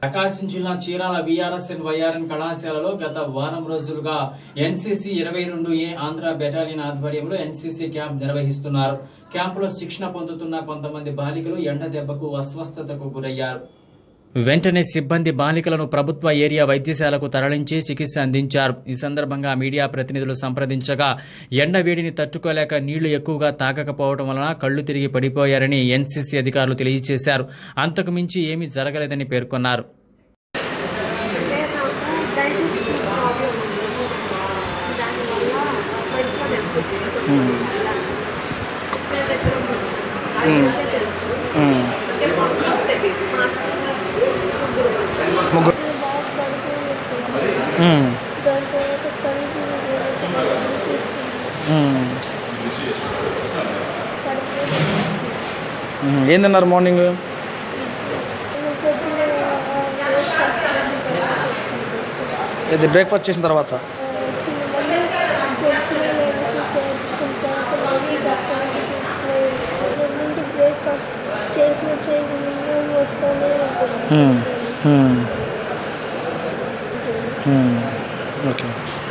ప్రకాశం జిల్లా చీరాల విఆర్ఎస్ఎన్ వైఆర్ఎన్ కళాశాలలో గత వారం రోజులుగా ఎన్సీసీ ఇరవై రెండు ఏ ఆంధ్ర బెటాలియన్ ఆధ్వర్యంలో ఎన్సీసీ క్యాంప్ నిర్వహిస్తున్నారు క్యాంపులో శిక్షణ పొందుతున్న కొంతమంది బాలికలు ఎండ దెబ్బకు అస్వస్థతకు గురయ్యారు వెంటనే సిబ్బంది బాలికలను ప్రభుత్వ ఏరియా వైద్యశాలకు తరలించి చికిత్స అందించారు ఈ సందర్భంగా మీడియా ప్రతినిధులు సంప్రదించగా ఎండ వేడిని తట్టుకోలేక నీళ్లు ఎక్కువగా తాగకపోవడం వలన కళ్లు తిరిగి పడిపోయారని ఎన్సీసీ అధికారులు తెలియజేశారు అంతకు మించి ఏమీ జరగలేదని పేర్కొన్నారు అంటే నాకు డైజెషన్ ప్రాబ్లం ఉంది దానివల్ల పడిపోయాను చాలా మేము ఇద్దరం వచ్చాము అయితే తెలుసు అంటే మొత్తం తెలియదు మా స్కూల్ నుంచి ముగ్గురు వచ్చాము ముగ్గురు మ్మ్. దాని తర్వాత కలిసి మ్మ్. మ్మ్. ఏం తిన్నారు మార్నింగ్ ఇది బ్రేక్ఫాస్ట్ చేసిన తర్వాత బ్రేక్ఫాస్ట్ చేసిన చేయకుండా వస్తూనే ఉంటుంది మ్మ్. మ్మ్. మ్మ్. ఓకే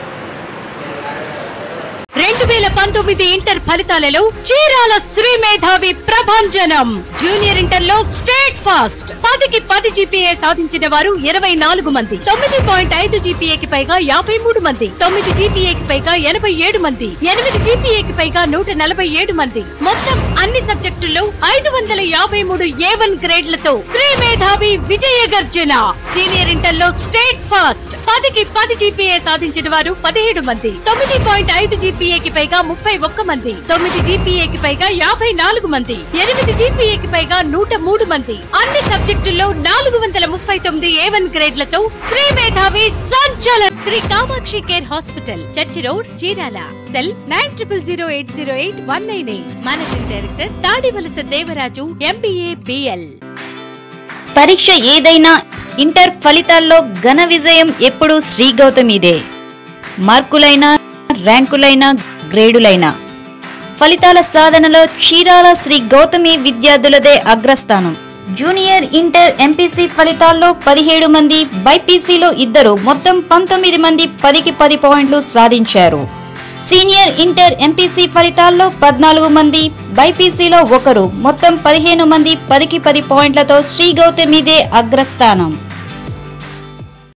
రెండు వేల పంతొమ్మిది ఇంటర్ ఫలితాలలో చీరాల శ్రీ మేధావి ప్రభంజనం జూనియర్ ఇంటర్ లో స్టేట్ ఫాస్ట్ పదికి పది జీపీఏ సాధించిన వారు ఇరవై నాలుగు మంది తొమ్మిది పాయింట్ ఐదు జీపీఏకి పైగా యాభై మూడు మంది తొమ్మిది జీపీఏకి పైగా ఎనభై ఏడు మంది ఎనిమిది జీపీఏకి పైగా నూట నలభై ఏడు మంది మొత్తం అన్ని సబ్జెక్టుల్లో ఐదు వందల యాభై మూడు ఏ వన్ గ్రేడ్లతో శ్రీ మేధావి విజయ గర్జన సీనియర్ ఇంటర్ లో స్టేట్ ఫాస్ట్ పదికి పది జీపీఏ సాధించిన వారు పదిహేడు మంది తొమ్మిది పాయింట్ ఐదు జీపీఏకి పైగా ముప్పై ఒక్క మంది తొమ్మిది జీపీఏకి పైగా యాభై నాలుగు మంది ఎనిమిది జీపీఏకి పైగా నూట మూడు మంది అన్ని సబ్జెక్టుల్లో నాలుగు వందల ముప్పై తొమ్మిది ఏ వన్ గ్రేడ్లతో శ్రీ మేధావి సంచలన్ Sri Kamakshi care hospital church road Chirala cell nine triple zero eight zero eight one nine eight managing director Tadivalasa Devaraju MBA BL పరీక్ష ఏదైనా ఇంటర్ ఫలితాల్లో ఘన విజయం ఎప్పుడూ శ్రీ గౌతమిదే మార్కులైనా ర్యాంకులైనా గ్రేడులైనా ఫలితాల సాధనలో చీరాల శ్రీ గౌతమి విద్యార్థులదే అగ్రస్థానం జూనియర్ ఇంటర్ ఎంపీసీ ఫలితాల్లో పదిహేడు మంది బైపీసీలో ఇద్దరు మొత్తం పంతొమ్మిది మంది పదికి పది పాయింట్లు సాధించారు సీనియర్ ఇంటర్ ఎంపీసీ ఫలితాల్లో పద్నాలుగు మంది బైపీసీలో ఒకరు మొత్తం పదిహేను మంది పదికి పది పాయింట్లతో శ్రీ గౌతమిదే అగ్రస్థానం